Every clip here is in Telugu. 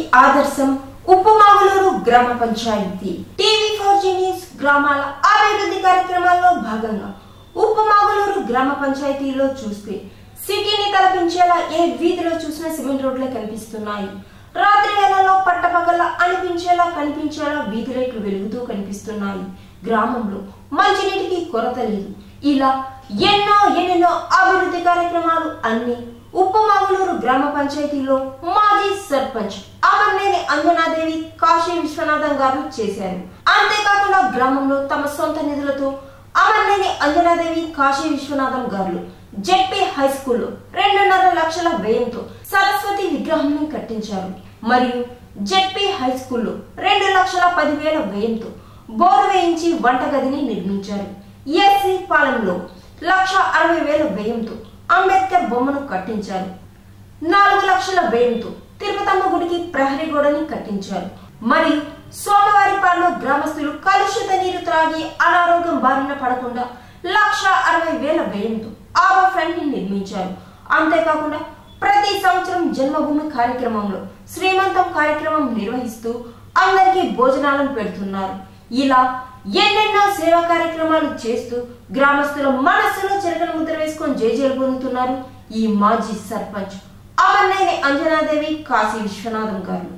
ఆదర్శం ఉప్పుమాగులూరు గ్రామ panchayat TV four G news గ్రామాల అభివృద్ధి కార్యక్రమాల్లో భాగంగా ఉప్పుమాగులూరు గ్రామ పంచాయతీలో చూస్తే సిటీని తలపించేలా ఏ వీధిలో చూసినా సిమెంట్ రోడ్లే కనిపిస్తున్నాయి రాత్రి వేళలో పట్టపగల అనిపించేలా కనిపించేలా వీధి లైట్లు వెలుగుతూ కనిపిస్తున్నాయి గ్రామంలో మంచినీటికి కొరత లేదు ఇలా ఎన్నో ఎన్నెన్నో అభివృద్ధి కార్యక్రమాలు అన్ని ఉప్పమాగులూరు గ్రామ పంచాయతీలో మాజీ సర్పంచ్ అమర్నేని అంజనాదేవి కాశీ విశ్వనాథం గారు చేశారు అంతేకాకుండా గ్రామంలో తమ సొంత నిధులతో అమర్నేని అంజనాదేవి కాశీ విశ్వనాథం గారు జెడ్పీ హై స్కూల్లో రెండున్నర లక్షల వ్యయంతో సరస్వతి విగ్రహాన్ని కట్టించారు మరియు జెడ్పీ హై స్కూల్లో రెండు లక్షల పదివేల వ్యయంతో బోరు వేయించి వంటగదిని నిర్మించారు ఎస్సీ పాలెంలో లక్ష అరవై వేల వ్యయంతో అంబేద్కర్ బొమ్మను కట్టించారు నాలుగు లక్షల వ్యయంతో తిరుపతమ్మ గుడికి ప్రహరీ గోడని కట్టించారు మరియు సోమవారిపాడులో గ్రామస్తులు కలుషిత నీరు త్రాగి అనారోగ్యం బారిన పడకుండా లక్ష అరవై వేల వ్యయంతో ఆబా ఫ్రంట్ ని నిర్మించారు అంతేకాకుండా ప్రతి సంవత్సరం జన్మభూమి కార్యక్రమంలో శ్రీమంతం కార్యక్రమం నిర్వహిస్తూ అందరికీ భోజనాలను పెడుతున్నారు ఇలా ఎన్నెన్నో సేవా కార్యక్రమాలు చేస్తూ గ్రామస్తుల మనస్సులో చెరగని ముద్ర వేసుకొని జేజేలు పొందుతున్నారు ఈ మాజీ సర్పంచ్ అమర్నేని అంజనాదేవి కాశీ విశ్వనాథం గారు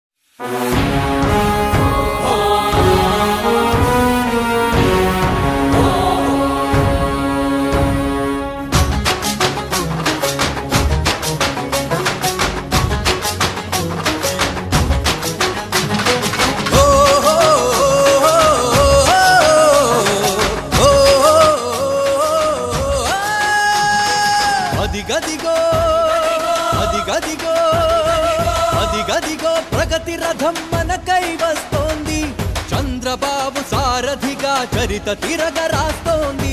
అదిగదిగో అదిగదిగో అదిగదిగో ప్రగతి రథం మనకై వస్తోంది చంద్రబాబు సారథిగా చరిత తిరగ రాస్తోంది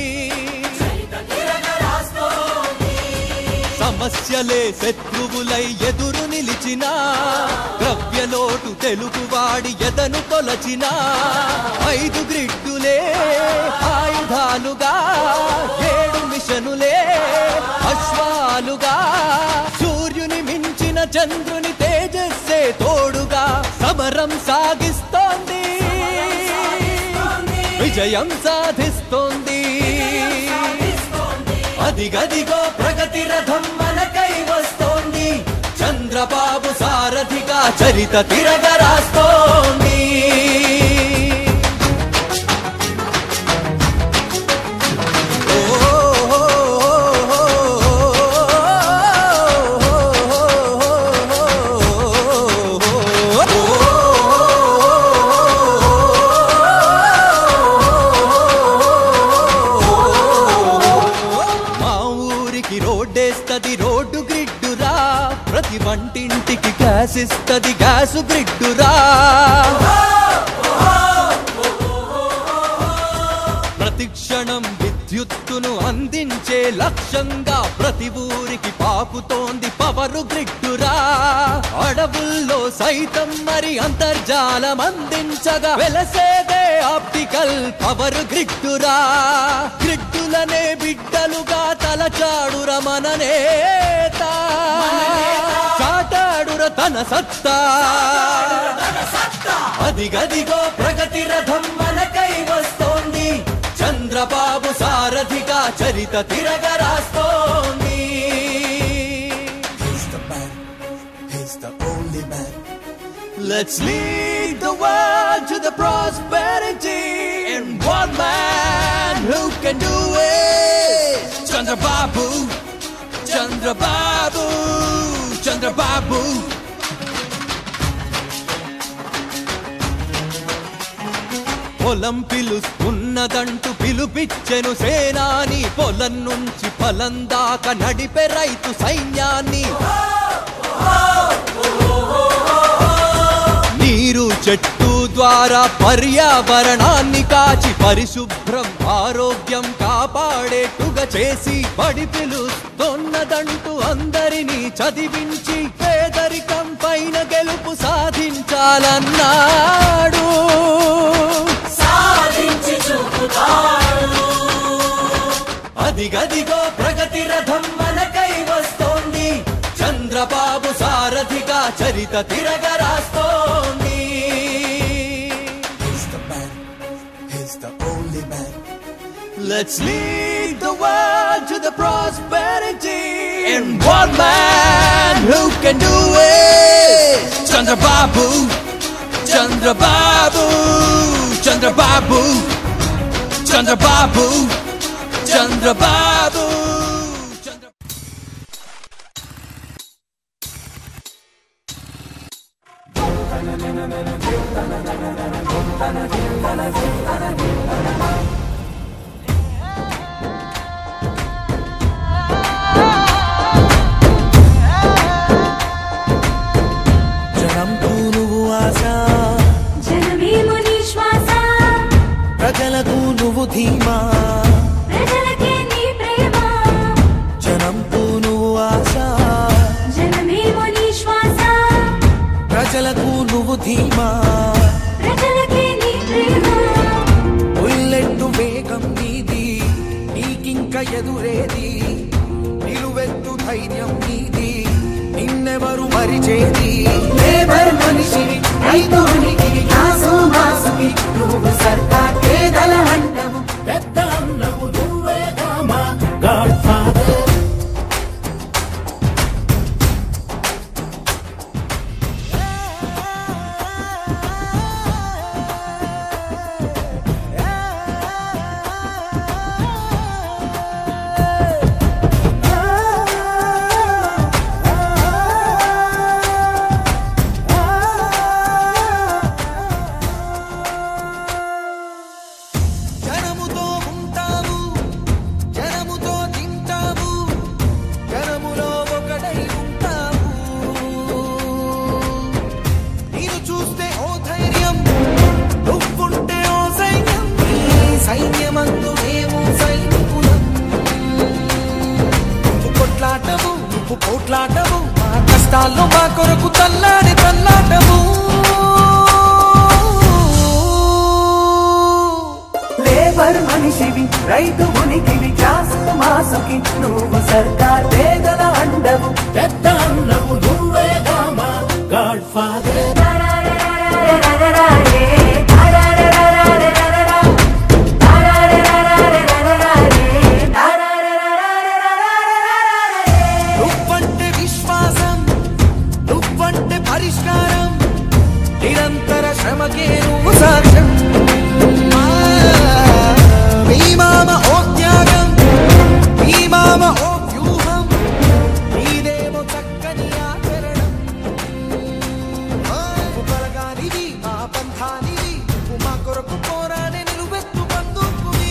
సమస్యలే శత్రువులై ఎదురు నిలిచిన ద్రవ్యలోటు తెలుగువాడి ఎదను తొలచిన ఐదు గ్రిడ్డులే ఆయుధాలుగా ఏడు మిషనులే అశ్వాలుగా సూర్యుని మించిన చంద్రుని తేజస్సే తోడుగా సమరం సాగిస్తోంది విజయం సాధిస్తోంది అదిగదిగో ప్రగతి రథం మనకై వస్తోంది చంద్రబాబు సారథిగా చరిత తిరగ రాస్తోంది మా ఊరికి రోడ్డేస్తది రోడ్డు గ్రిడ్డురా ప్రతి వంటింటికి గ్యాస్ ఇస్తది గ్యాసు గ్రిడ్డురా ప్రతి క్షణం విద్యుత్తును అందించే లక్ష్యంగా ప్రతి ఊరికి పాకుతోంది పవరు గ్రిడ్డురా అడవుల్లో సైతం మరి అంతర్జాలం అందించగా వెలసేదే ఆప్టికల్ పవర్ గ్రిడ్డురా గ్రిడ్డులనే బిడ్డలుగా తలచాడుర మన నేత చాటాడుర తన సత్తా అదిగదిగో ప్రగతి రథం మనకై వస్తోంది చంద్రబాబు సారథిగా చరిత తిరగ రాస్తోంది He's the man. He's the only man. Let's lead the world to the prosperity in one man who can do it. Chandrababu, Chandrababu, Chandrababu. పొలం పిలుస్తున్నదంటూ పిలుపిచ్చెను సేనాని పొలం నుంచి ఫలం దాకా నడిపే రైతు సైన్యాన్ని నీరు చెట్టు ద్వారా పర్యావరణాన్ని కాచి పరిశుభ్రం ఆరోగ్యం కాపాడేట్టుగా చేసి పడి పిలుస్తున్నదంటూ అందరినీ చదివించి పేదరికం పైన గెలుపు సాధించాలన్నాడు అదిగదిగో ప్రగతి రథం మనకై వస్తోంది చంద్రబాబు సారథిగా చరిత తిరగరాస్తోంది He's the man. He's the only man. Let's lead the world to the prosperity and one man who can do it. Chandra Babu, Chandra Babu, Chandra Babu, Chandra Babu, Chandra Babu. Chandra జనంకు నువ్వు ఆశ జనమేమో నీ శ్వాస ప్రజలకు నువ్వు ధీమా ప్రజలకే నీ ప్రేమ జనంకు నువ్వు ఆశ జనమేమో నీ శ్వాస ప్రజలకు నువ్వు ధీమా ప్రజలకే నీ ప్రేమ బుల్లెట్టు వేగం నీది నీకింక ఎదురేది నిలువెత్తు ధైర్యం నీది నిన్నెవరు మరిచేది లేబర్ మనిషివి రైతునికి కాసు మాసుకి నువ్వు సర్కార్ పేదల అంటవు పెద్ద అన్నవు నువ్వే కామా గాడ్ ఫాదర్ జనముతో ఉంటావు జనముతో తింటావు జనములో ఒకటై ఉంటావు నేను చూస్తే ఓ ధైర్యం నువ్వుంటే ఓ సైన్యం నీ సైన్యమందు మేము సైనికులం నువ్వు కొట్లాటము నువ్వు పోట్లాటము మా కష్టాల్లో మా కొరకు తల్లాడి తల్లాటము లేబర్ మనిషివి రైతు ఉనికివి కాసు మాసుకి నువ్వు సర్కార్ పేదల అండవు పెద్ద అన్నవు నువ్వే గామా గాడ్ ఫాదర్ నువ్వంటే విశ్వాసం నువ్వంటే పరిష్కారం నిరంతర శ్రమకే నువ్వు సాక్ష్యం ఆ, మీ మామ ఓ త్యాగం మీ మామ ఓ వ్యూహం నీదేమో చక్కని ఆచరణం ఆ, నువ్వు బలగానివి మా పంథానివి నువ్వు మా కొరకు పోరాడే నిలువెత్తు బంధుకువి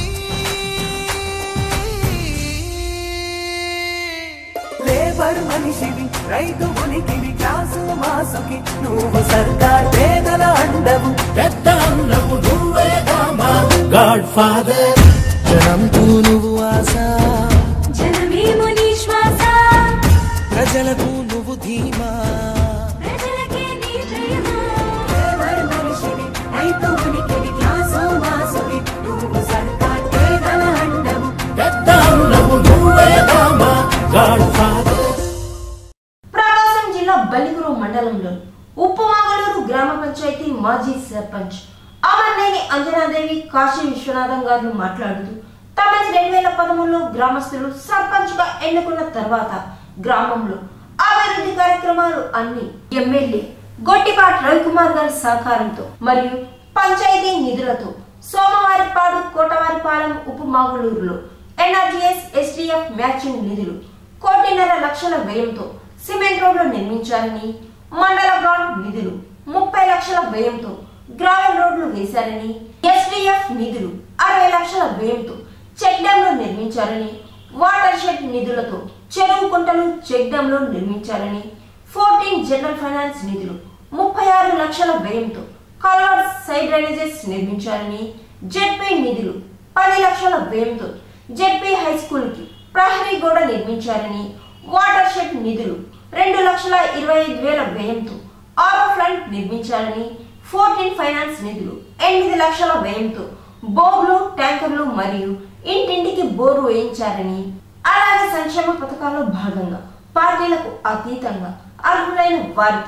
లేబర్ మనిషివి రైతు ఉనికివి కాసు మాసుకి నువ్వు సర్కార్ పేదల అండవు పెద్ద అన్నవు నువ్వే కామా గాడ్ ఫాదర్ జనంకు నువ్వు ఆశ జనమేమో నీ శ్వాస ప్రజలకు నువ్వు ధీమా ప్రజలకే నీ ప్రేమ ఎవరు మనిషివి రైతు ఉనికివి కాసు మాసుకి నువ్వు సర్కార్ పేదల అండవు పెద్ద అన్నవు నువ్వే కామా గాడ్ ఫాదర్ ప్రకాశం జిల్లా బలిగురు మండలంలోని ఉప్పుమాగలూరు గ్రామ పంచాయతీ మాజీ సర్పంచ్ అమర్నేని అంజనాదేవి కాశీ విశ్వనాథం గారు మాట్లాడుతూ తమని రెండు వేల పదమూడులో గ్రామస్తులు సర్పంచ్ గా ఎన్నుకున్న తర్వాత గ్రామంలో అభివృద్ధి కార్యక్రమాలు అన్ని ఎమ్మెల్యే గొట్టిపాటి రవికుమార్ గారి సహకారంతో మరియు పంచాయతీ నిధులతో సోమవారిపాడు కోటవారిపాలెం ఉపమాగులూరులో ఎన్ఆర్జీఎస్ ఎస్డిఎఫ్ మ్యాచింగ్ నిధులు కోటిన్నర లక్షల వ్యయంతో సిమెంట్ రోడ్లు నిర్మించాలని మండల గ్రాంట్ నిధులు ముప్పై లక్షల వ్యయంతో గ్రావెల్ రోడ్లు వేశారని ఎస్డిఎఫ్ నిధులు అరవై లక్షల వ్యయంతో చెక్ డ్యాంలు నిర్మించారని వాటర్ షెడ్ నిధులతో చెరువు కుంటలు చెక్ డ్యాంలు నిర్మించారని ఫోర్టీన్ జనరల్ ఫైనాన్స్ నిధులు ముప్పై ఆరు లక్షల వ్యయంతో కలర్స్ సైడ్ డ్రైనేజెస్ నిర్మించారని జెడ్పీ నిధులు పది లక్షల వ్యయంతో జెడ్పీ హై స్కూల్ కి ప్రహరీ గోడ నిర్మించారని వాటర్ షెడ్ నిధులు రెండు లక్షల ఇరవై ఐదు వేల వ్యయంతో ఆరో ఫ్రంట్ నిర్మించాలని ఫోర్టీన్ ఫైనాన్స్ నిధులు ఎనిమిది లక్షల వ్యయంతో బోర్లు ట్యాంకర్లు మరియు ఇంటింటికి బోరు వేయించారని అలాగే సంక్షేమ పథకాల్లో భాగంగా పార్టీలకు అతీతంగా అర్హులైన వారికి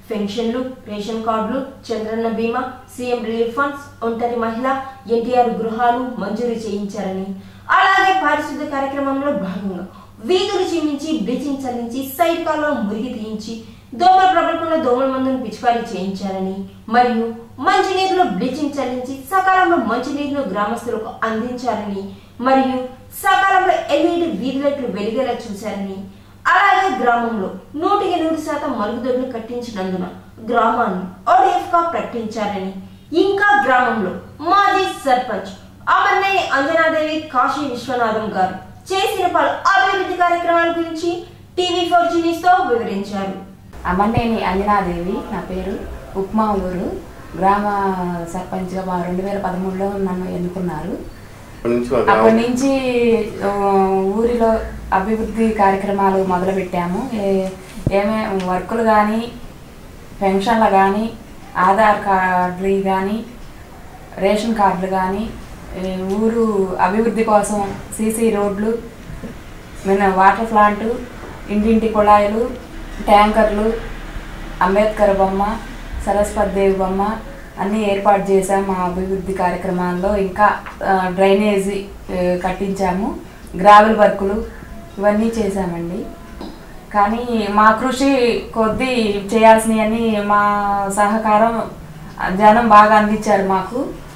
పెన్షన్లు రేషన్ కార్డులు చంద్రన్న బీమా సీఎం రిలీఫ్ ఫండ్స్ ఒంటరి మహిళ ఎన్టీఆర్ గృహాలు మంజూరు చేయించారని అలాగే పారిశుద్ధ కార్యక్రమంలో భాగంగా వీధులు చిమ్మించి బ్లీచింగ్ చల్లించి సైడ్ కాల్లో మురిగి తీయించి దోమలు ప్రబలకుండా దోమల మందును పిచికారీ చేయించారని మరియు మంచినీరులో బ్లీచింగ్ చల్లించి సకాలంలో మంచినీరును గ్రామస్తులకు అందించారని మరియు సకాలంలో ఎల్ఈడి వీధి లైట్లు వెలిగేలా చూశారని అలాగే గ్రామంలో నూటికి నూరు శాతం మరుగుదొడ్లు కట్టించినందున గ్రామాన్ని ODF గా ప్రకటించారని ఇంకా గ్రామంలో మాజీ సర్పంచ్ అమర్నేని అంజనాదేవి కాశీ విశ్వనాథం గారు చేసిన పలు అభివృద్ధి కార్యక్రమాల గురించి టీవీ ఫోర్ న్యూస్ తో వివరించారు అమ్మనేని అంజనాదేవి నా పేరు ఉప్మావూరు గ్రామ సర్పంచ్గా మా రెండు వేల పదమూడులో నన్ను ఎన్నుకున్నారు అప్పటి నుంచి మా అప్పటి గ్రామం నుంచి ఆ, ఊరిలో అభివృద్ధి కార్యక్రమాలు మొదలుపెట్టాము ఏ- ఏమే వర్కులు కానీ పెన్షన్లు కానీ ఆధార్ కార్డులు కానీ రేషన్ కార్డులు కానీ ఈ ఊరు అభివృద్ధి కోసం సీసీ రోడ్లు మన వాటర్ ప్లాంట్ ఇంటింటి కుళాయిలు ట్యాంకర్లు అంబేద్కర్ బొమ్మ సరస్వతి దేవి బొమ్మ అన్నీ ఏర్పాటు చేశాము మా అభివృద్ధి కార్యక్రమాల్లో ఇంకా ఆ, డ్రైనేజీ ఆ, కట్టించాము గ్రావెల్ వర్కులు ఇవన్నీ చేశామండి కానీ మా కృషి కొద్దీ చేయాల్సినవన్నీ మా సహకారం జనం బాగా అందించారు మాకు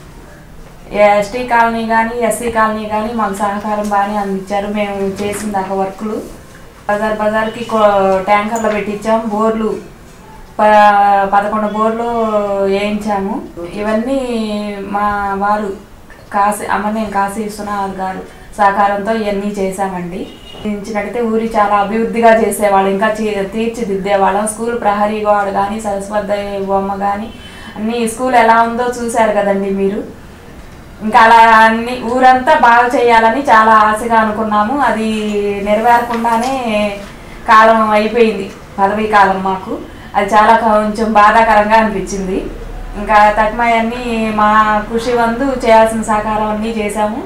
ఎస్టీ కాలనీ కానీ ఎస్సీ కాలనీ కానీ మాకు సహకారం బాగానే అందించారు మేము చేసిన దాకా వర్కులు బజార్ బజార్కి కో- ట్యాంకర్లు పెట్టించాం బోర్లు ప పదకొండు బోర్లు వేయించాము ఇవన్నీ మా వారు కాశీ అమ్మనే కాశీ విశ్వనాథ్ గారు సహకారంతో ఇవన్నీ చేశామండి ఇచ్చినట్టయితే ఊరి చాలా అభివృద్ధిగా చేసేవాళ్ళు ఇంకా చీ- తీర్చిదిద్దేవాళ్ళం స్కూల్ ప్రహరీ గోడ కానీ సరస్వతి దేవి బొమ్మ కానీ అన్ని స్కూల్ ఎలా ఉందో చూశారు కదండి మీరు ఇంకా అలా అన్ని ఊరంతా బాగా చేయాలని చాలా ఆశగా అనుకున్నాము అది నెరవేరకుండానే కాలం అయిపోయింది పదవీ కాలం మాకు అది చాలా కొంచెం బాధాకరంగా అనిపించింది ఇంకా తక్కువన్నీ మా కృషి వందు చేయాల్సిన సహకారం అన్నీ చేశాము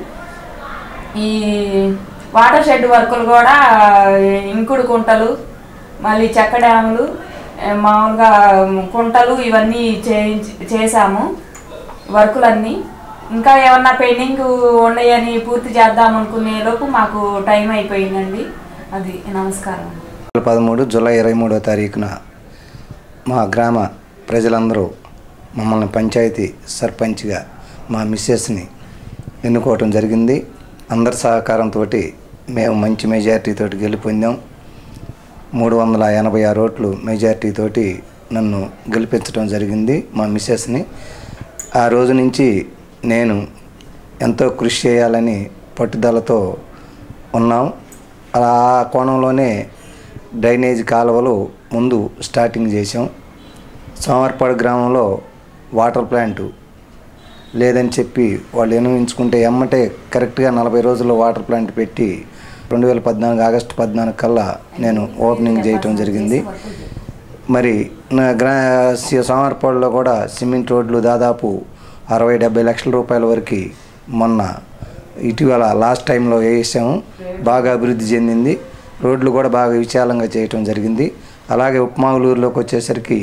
ఈ వాటర్ షెడ్ వర్కులు కూడా ఇంకుడు కుంటలు మళ్ళీ చెక్క డ్యాములు ఏ, మామూలుగా కుంటలు ఇవన్నీ చేయించి చేశాము వర్కులన్నీ ఇంకా ఏమన్నా పెండింగ్ ఉన్నాయని పూర్తి చేద్దాం అనుకునే లోపు మాకు టైం అయిపోయిందండి అది నమస్కారం పదమూడు జూలై ఇరవై మూడో తారీఖున మా గ్రామ ప్రజలందరూ మమ్మల్ని పంచాయతీ సర్పంచ్గా మా మిస్సెస్ని ఎన్నుకోవటం జరిగింది అందరి సహకారంతో మేము మంచి మెజారిటీతో గెలుపొందాం మూడు వందల ఎనభై ఆరు ఓట్లు మెజారిటీతోటి నన్ను గెలిపించడం జరిగింది మా మిస్సెస్ని ఆ రోజు నుంచి నేను ఎంతో కృషి చేయాలని పట్టుదలతో ఉన్నాం అలా ఆ కోణంలోనే డ్రైనేజ్ కాలువలు ముందు స్టార్టింగ్ చేసాం సోమర్పాడు గ్రామంలో వాటర్ ప్లాంటు లేదని చెప్పి వాళ్ళు ఎన్నించుకుంటే ఎమ్మటే కరెక్ట్గా నలభై రోజుల్లో వాటర్ ప్లాంట్ పెట్టి రెండు వేల పద్నాలుగు ఆగస్టు పద్నాలుగు కల్లా నేను ఓపెనింగ్ చేయటం జరిగింది మరి నా గ్రా సి- సోమవారపాడులో కూడా సిమెంట్ రోడ్లు దాదాపు అరవై డెబ్బై లక్షల రూపాయల వరకు మొన్న ఇటీవల లాస్ట్ టైంలో వేసాము బాగా అభివృద్ధి చెందింది రోడ్లు కూడా బాగా విశాలంగా చేయటం జరిగింది అలాగే ఉప్మాగులూరులోకి వచ్చేసరికి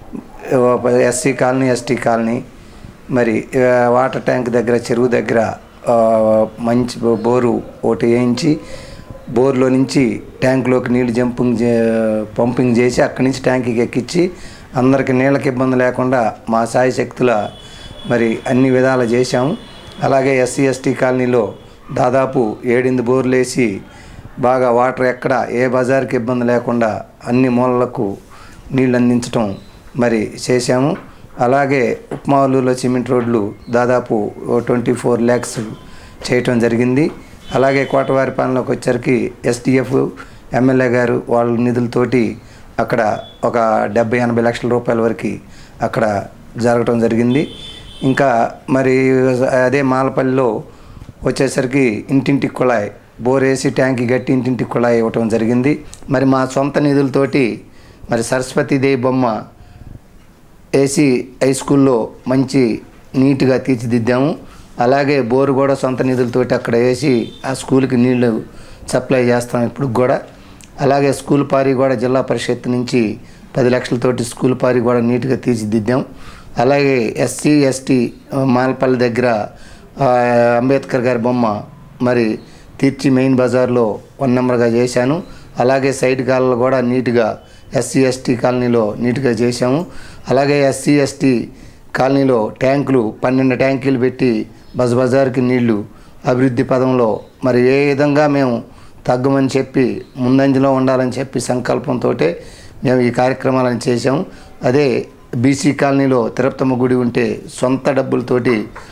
ఎస్సీ కాలనీ ఎస్టీ కాలనీ మరి ఆ, వాటర్ ట్యాంక్ దగ్గర చెరువు దగ్గర ఆ, మంచి బో- బోరు ఒకటి వేయించి బోర్లో నుంచి ట్యాంకులోకి నీళ్లు జంపింగ్ చే- పంపింగ్ చేసి అక్కడి నుంచి ట్యాంక్కి ఎక్కించి అందరికి నీళ్ళకి ఇబ్బంది లేకుండా మా సాయి శక్తుల మరి అన్ని విధాలు చేశాము అలాగే ఎస్సీ ఎస్టీ కాలనీలో దాదాపు ఏడెనిమిది బోర్లు వేసి బాగా వాటర్ ఎక్కడ ఏ బజార్కి ఇబ్బంది లేకుండా అన్ని మూలలకు నీళ్ళు అందించటం మరి చేశాము అలాగే ఉప్మాలూరులో సిమెంట్ రోడ్లు దాదాపు ట్వంటీ ఫోర్ ల్యాక్స్ చేయటం జరిగింది అలాగే కోటవారిపాలెంలోకి వచ్చరికి ఎస్డిఎఫ్ ఎమ్మెల్యే గారు వాళ్ళ నిధులతోటి అక్కడ ఒక డెబ్బై ఎనభై లక్షల రూపాయల వరకు అక్కడ జరగటం జరిగింది ఇంకా మరి అదే మాలపల్లిలో వచ్చేసరికి ఇంటింటి కుళాయి బోరేసి ట్యాంకి గట్టి ఇంటింటి కుళాయి ఇవ్వటం జరిగింది మరి మా సొంత నిధులతోటి మరి సరస్వతీదేవి బొమ్మ ఏసీ హై స్కూల్లో మంచి నీట్గా తీర్చిదిద్దాము అలాగే బోరు కూడా సొంత నిధులతోటి అక్కడ వేసి ఆ స్కూల్కి నీళ్లు సప్లై చేస్తాం ఇప్పుడు కూడా అలాగే స్కూల్ పారి కూడా జిల్లా పరిషత్ నుంచి పది లక్షలతోటి స్కూల్ పారి కూడా నీట్గా తీర్చిదిద్దాం అలాగే ఎస్సీ ఎస్టీ మాల్పల్లి దగ్గర ఆ, అంబేద్కర్ గారి బొమ్మ మరి తీర్చి మెయిన్ బజార్లో వన్ నెంబర్గా చేశాను అలాగే సైడ్ కాలంలో కూడా నీట్గా ఎస్సీ ఎస్టీ కాలనీలో నీట్గా చేశాము అలాగే ఎస్సీ ఎస్టీ కాలనీలో ట్యాంకులు పన్నెండు ట్యాంకులు పెట్టి బజ్ బజార్కి నీళ్లు అభివృద్ధి పదంలో మరి ఏ విధంగా మేము తగ్గమని చెప్పి ముందంజలో ఉండాలని చెప్పి సంకల్పంతో మేము ఈ కార్యక్రమాలను చేశాము అదే బీసీ కాలనీలో తిరుపతమ్మ గుడి ఉంటే సొంత డబ్బులతోటి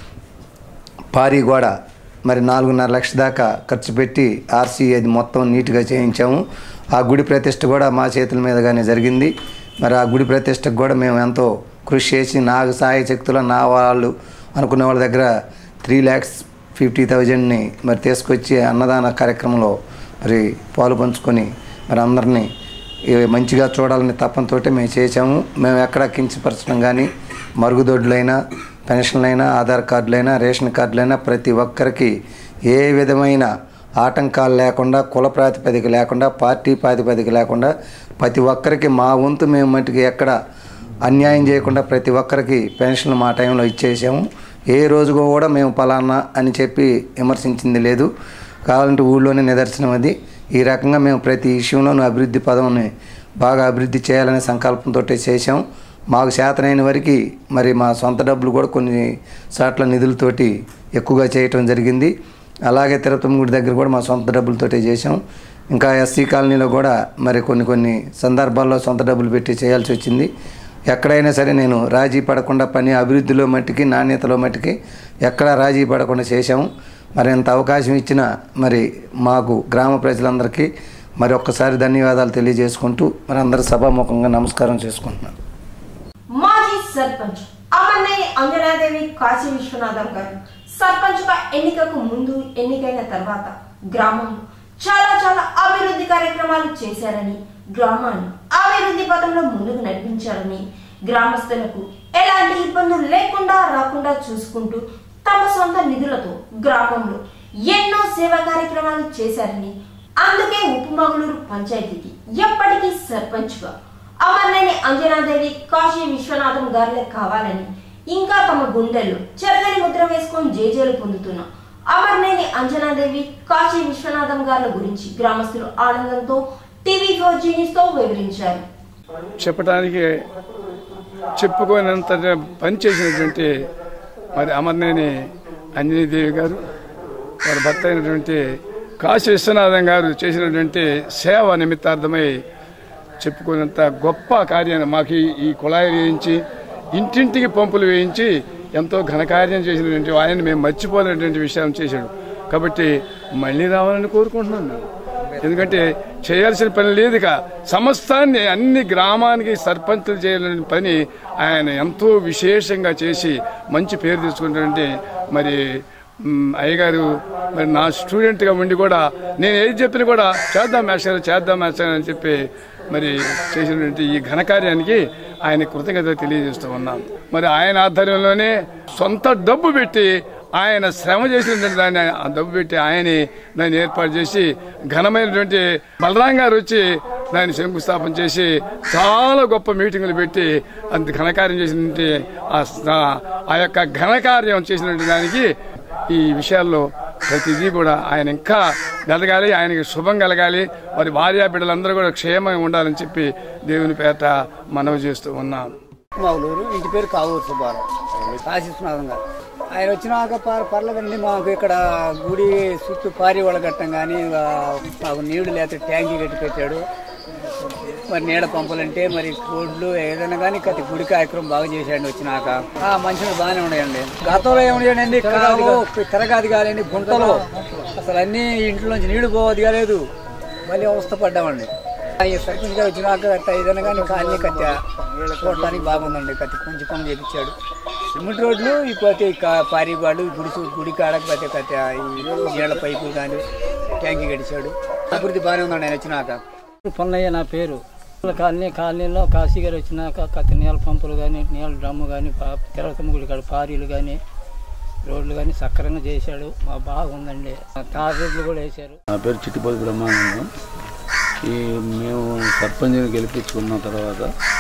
పారీ గోడ మరి నాలుగున్నర లక్ష దాకా ఖర్చు పెట్టి ఆర్సీ అది మొత్తం నీట్గా చేయించాము ఆ గుడి ప్రతిష్ట కూడా మా చేతుల మీదుగానే జరిగింది మరి ఆ గుడి ప్రతిష్టకు కూడా మేము ఎంతో కృషి చేసి నా సహాయ శక్తులు నా వాళ్ళు అనుకునే వాళ్ళ దగ్గర త్రీ ల్యాక్స్ ఫిఫ్టీ థౌజండ్ని మరి తీసుకొచ్చి అన్నదాన కార్యక్రమంలో మరి పాలు పంచుకొని మరి అందరినీ ఇవి మంచిగా చూడాలని తప్పంతో మేము చేసాము మేము ఎక్కడ కించపరచడం కానీ మరుగుదొడ్లైనా పెన్షన్లైనా ఆధార్ కార్డులైనా రేషన్ కార్డులైనా ప్రతి ఒక్కరికి ఏ విధమైన ఆటంకాలు లేకుండా కుల ప్రాతిపదిక లేకుండా పార్టీ ప్రాతిపదిక లేకుండా ప్రతి ఒక్కరికి మా వంతు మేము మట్టుకు ఎక్కడ అన్యాయం చేయకుండా ప్రతి ఒక్కరికి పెన్షన్లు మా టైంలో ఇచ్చేసాము ఏ రోజుకో కూడా మేము పలానా అని చెప్పి విమర్శించింది లేదు కావాలంటే ఊళ్ళోనే నిదర్శనం అది ఈ రకంగా మేము ప్రతి విషయంలోనూ అభివృద్ధి పదంని బాగా అభివృద్ధి చేయాలనే సంకల్పంతో చేసాం మాకు చేతనైన వరకు మరి మా సొంత డబ్బులు కూడా కొన్ని సాట్ల నిధులతోటి ఎక్కువగా చేయటం జరిగింది అలాగే తిరుపతి గుడి దగ్గర కూడా మా సొంత డబ్బులతోటే చేసాం ఇంకా ఎస్సీ కాలనీలో కూడా మరి కొన్ని కొన్ని సందర్భాల్లో సొంత డబ్బులు పెట్టి చేయాల్సి వచ్చింది ఎక్కడైనా సరే నేను రాజీ పడకుండా పని అభివృద్ధిలో మట్టికి నాణ్యతలో మట్టికి ఎక్కడా రాజీ పడకుండా చేశాము మరి ఎంత అవకాశం ఇచ్చినా మరి మాకు గ్రామ ప్రజలందరికీ మరి ఒక్కసారి ధన్యవాదాలు తెలియజేసుకుంటూ మరి అందరు సభాముఖంగా నమస్కారం చేసుకుంటున్నాను మాజీ సర్పంచ్ అమర్నేని అంజనాదేవి కాశీ విశ్వనాథం గారు సర్పంచ్ గా ఎన్నికకు ముందు ఎన్నికైన తర్వాత గ్రామంలో చాలా చాలా అభివృద్ధి కార్యక్రమాలు చేశారని గ్రామాన్ని అభివృద్ధి పథంలో ముందుకు నడిపించారని గ్రామస్తులకు ఎలాంటి ఇబ్బందులు లేకుండా రాకుండా చూసుకుంటూ తమ సొంత నిధులతో గ్రామంలో ఎన్నో సేవా కార్యక్రమాలు చేశారని అందుకే ఉపమగుళూరు పంచాయతీకి ఎప్పటికీ సర్పంచ్గా అమర్నేని అంజనాదేవి కాశీ విశ్వనాథం గారులే కావాలని ఇంకా తమ గుండెల్లో చెరగని ముద్ర వేసుకొని జేజేలు పొందుతున్న అమర్నేని అంజనాదేవి కాశీ విశ్వనాథం గారుల గురించి గ్రామస్తులు ఆనందంతో టీవీ ఫోర్ జీనిస్ తో వివరించారు చెప్పడానికి చెప్పుకోనంత పని చేసినటువంటి మరి అమర్నేని అంజనీదేవి గారు వారి భర్త అయినటువంటి కాశీ విశ్వనాథం గారు చేసినటువంటి సేవ నిమిత్తార్థమై చెప్పుకున్నంత గొప్ప కార్యాన్ని మాకు ఈ- ఈ కుళాయి వేయించి ఇంటింటికి పంపులు వేయించి ఎంతో ఘనకార్యం చేసినటువంటి ఆయన మేము మర్చిపోలేనటువంటి విషయం చేశాడు కాబట్టి మళ్ళీ రావాలని కోరుకుంటున్నాను నేను ఎందుకంటే చేయాల్సిన పని లేదు ఇక సమస్తాన్ని అన్ని గ్రామానికి సర్పంచులు చేయాలని పని ఆయన ఎంతో విశేషంగా చేసి మంచి పేరు తెచ్చుకున్నటువంటి మరి మ్, అయ్యగారు మరి నా స్టూడెంట్గా ఉండి కూడా నేను ఏది చెప్పినా కూడా చేద్దాం మాస్టర్ చేద్దాం మాస్టర్ అని చెప్పి మరి చేసినటువంటి ఈ ఘనకార్యానికి ఆయన కృతజ్ఞత తెలియజేస్తూ ఉన్నాం మరి ఆయన ఆధ్వర్యంలోనే సొంత డబ్బు పెట్టి ఆయన శ్రమ చేసినటువంటి దాన్ని ఆ డబ్బు పెట్టి ఆయనే దాన్ని ఏర్పాటు చేసి ఘనమైనటువంటి బలరాం గారు వచ్చి దాన్ని శంకుస్థాపన చేసి చాలా గొప్ప మీటింగులు పెట్టి అంత ఘనకార్యం చేసినటువంటి ఆ- ఆ యొక్క ఘనకార్యం చేసినటువంటి దానికి ఈ విషయాల్లో ప్రతిదీ కూడా ఆయన ఇంకా గలగాలి ఆయనకి శుభం కలగాలి వారి భార్యా బిడ్డలందరూ కూడా క్షేమంగా ఉండాలని చెప్పి దేవుని పేట మనవి చేస్తూ ఉన్నాం మా ఊరు ఇంటి పేరు కావూరు సుబ్బారావు కాశీస్నాథం గారు ఆయన వచ్చినాక పర్- పర్లేదండి మాకు ఇక్కడ గుడి చుట్టూ పారి కట్టం కానీ మాకు నీళ్లు లేకపోతే ట్యాంకీ కట్టి పెట్టాడు మరి నీడ పంపాలంటే మరి రోడ్లు ఏదైనా కానీ కతి గుడి కార్యక్రమం బాగా చేశాడు వచ్చినాక ఆ మంచిగా బాగానే ఉన్నాయండి గతంలో ఏమున్నాయండి కావు తిరగాది కాదండి గుంటలో అసలు అన్ని ఇంట్లోంచి నీళ్లు పోవద్దు కాలేదు మళ్ళీ అవస్థ పడ్డామండి ఈ సర్పంచ్ గారు వచ్చినాక కట్ట ఏదైనా కానీ కాలనీ కట్ట చూడటానికి బాగుందండి కత్తి కొంచెం పని చేపించాడు సిమెంట్ రోడ్లు ఇకపోతే పారిబాడు గుడి చూ- గుడి కాడకు పోతే కట్ట ఈ నీళ్ళ పైపు కానీ ట్యాంకీ కట్టించాడు అభివృద్ధి బాగానే ఉందండి ఆయన వచ్చినాక పొన్నయ్య నా పేరు కాలనీ కాలనీలో కాశీ గారు వచ్చినాక కత్తి నీళ్ళ పంపులు కానీ నీళ్ళ డ్రమ్ము కానీ తిరగతమ్మ గుడి కాడ పారీలు కానీ రోడ్లు కానీ సక్రంగా చేశాడు మా బాగుందండి తార్ రోడ్లు కూడా వేశారు నా పేరు చిట్టిపోయి బ్రహ్మానందం ఈ మేము సర్పంచ్ని గెలిపించుకున్న తర్వాత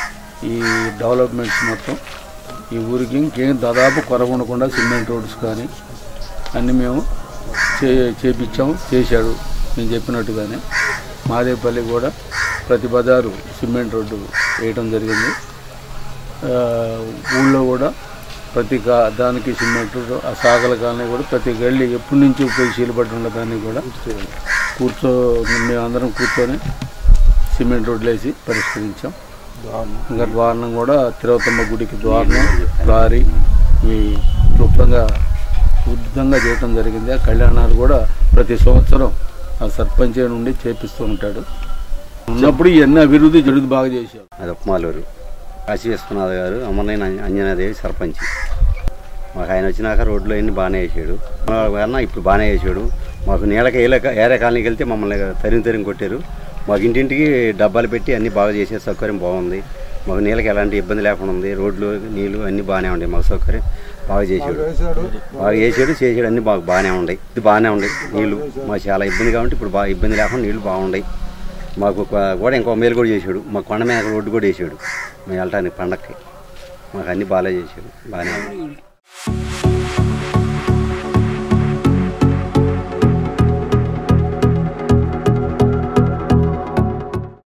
ఈ డెవలప్మెంట్స్ మొత్తం ఈ ఊరికి ఇంకేం దాదాపు కొరవ ఉండకుండా సిమెంట్ రోడ్స్ కానీ అన్నీ మేము చే చేపించాము చేశాడు నేను చెప్పినట్టుగానే మాదేపల్లి కూడా ప్రతి బజారు సిమెంట్ రోడ్డు వేయడం జరిగింది ఆ, ఊళ్ళో కూడా ప్రతి కా దానికి సిమెంట్ రోడ్డు, ఆ సాగల కాలనీ కూడా ప్రతి గల్లీ ఎప్పటి నుంచి పోయి చీలబడి ఉన్న దాన్ని కూడా కూర్చో మేమందరం కూర్చొని సిమెంట్ రోడ్లు వేసి పరిష్కరించాం ఇంకా ద్వారణం కూడా తిరువతమ్మ గుడికి ద్వారణం లారీ ఈ క్లుప్తంగా ఉద్ధంగా చేయటం జరిగింది ఆ కళ్యాణాలు కూడా ప్రతి సంవత్సరం ఆ సర్పంచ్ నుండి చేపిస్తూ ఉంటాడు ఉన్నప్పుడు ఇవన్నీ అభివృద్ధి జరుగుతూ బాగా చేశారు అది ఉప్మాలూరు కాశీ విశ్వనాథ్ గారు అమర్నైన అంజనాదేవి సర్పంచ్ మాకు ఆయన వచ్చినాక రోడ్లు అన్ని బాగానే వేసాడు కన్నా ఇప్పుడు బాగానే వేసాడు మాకు నీళ్ళకి ఏలే ఏరే కాలనీకి వెళ్తే మమ్మల్ని తరిమి తరిమి కొట్టారు మాకు ఇంటింటికి డబ్బాలు పెట్టి అన్ని బాగా చేసే సౌకర్యం బాగుంది మాకు నీళ్ళకి ఎలాంటి ఇబ్బంది లేకుండా ఉంది రోడ్లు నీళ్లు అన్నీ బాగానే ఉన్నాయి మాకు సౌకర్యం బాగా చేసాడు బాగా చేసాడు చేసాడు అన్ని బాగా బాగానే ఉన్నాయి ఇది బాగానే ఉన్నాయి నీళ్లు మాకు చాలా ఇబ్బంది కాబట్టి ఇప్పుడు బాగా ఇబ్బంది లేకుండా నీళ్లు బాగున్నాయి మాకు ఒక- కూడా ఇంకో మేలు కూడా చేశాడు మా కొండ మీద రోడ్డు కూడా వేసాడు మేము వెళ్ళటానికి పండక్కి మాకు అన్ని బాగా చేశాడు బాగానే ఉంది